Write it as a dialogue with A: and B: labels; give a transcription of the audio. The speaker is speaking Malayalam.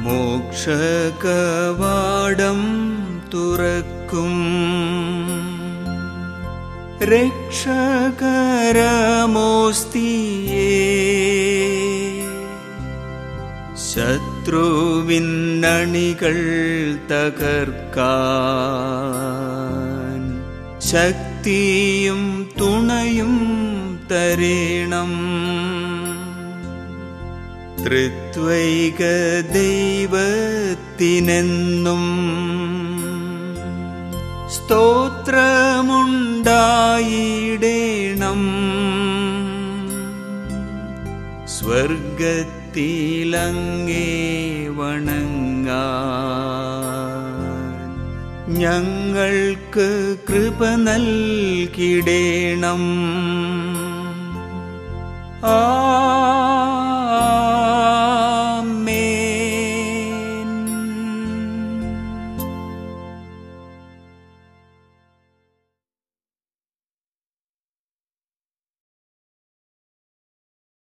A: മോക്ഷകവാടം തുറക്കും രക്ഷകരമോസ്തിയേ ശത്രുവിന്നണികൾ തകർക്കാൻ ശക്തിയും തുണയും തരേണം ത്രിത്വൈക ദൈവത്തിനെന്നും സ്തോത്രമുണ്ടായിടേണം സ്വർഗത്തിലങ്ങേ വണങ്ങാൻ ഞങ്ങൾക്ക് കൃപ നൽകിടേണം ആ